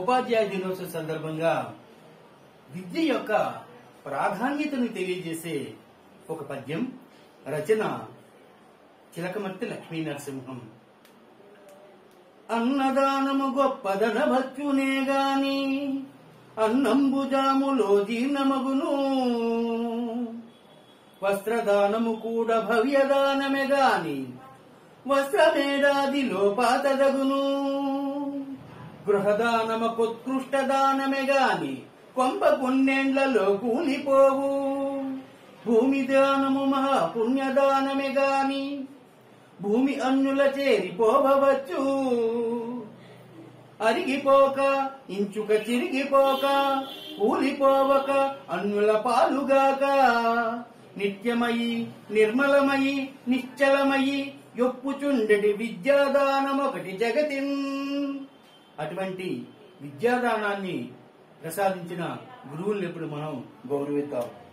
ఉపాధ్యాయ దినోత్సవం సందర్భంగా విద్య యొక్క ప్రాధాన్యతను తెలియజేసే ఒక పద్యం రచన చిలకమర్తి లక్ష్మీ నరసింహం అన్నదానము గొప్పదన భక్తునే గాని అన్నంబుజాములో జీర్ణమగును వస్త్రదానము కూడా భవ్యదానమే గాని వస్త్రమేడాది లోపాతదగును గృహదానమకుత్కృష్ట దానమే గాని కొంప పుణ్యేండ్లలో కూలిపోవు భూమి దానము మహాపుణ్యదానమే గాని భూమి అన్యుల చేరిపోవచ్చు అరిగిపోక ఇంచుక చిరిగిపోక కూలిపోవక అన్యుల పాలుగాక నిత్యమయి నిర్మలమయి నిశ్చలమయి యొప్పుచుండెడి విద్యాదానమొకటి జగతిన్ అటువంటి విద్యాదానాన్ని ప్రసాదించిన గురువుల్ని ఇప్పుడు మనం గౌరవిద్దాం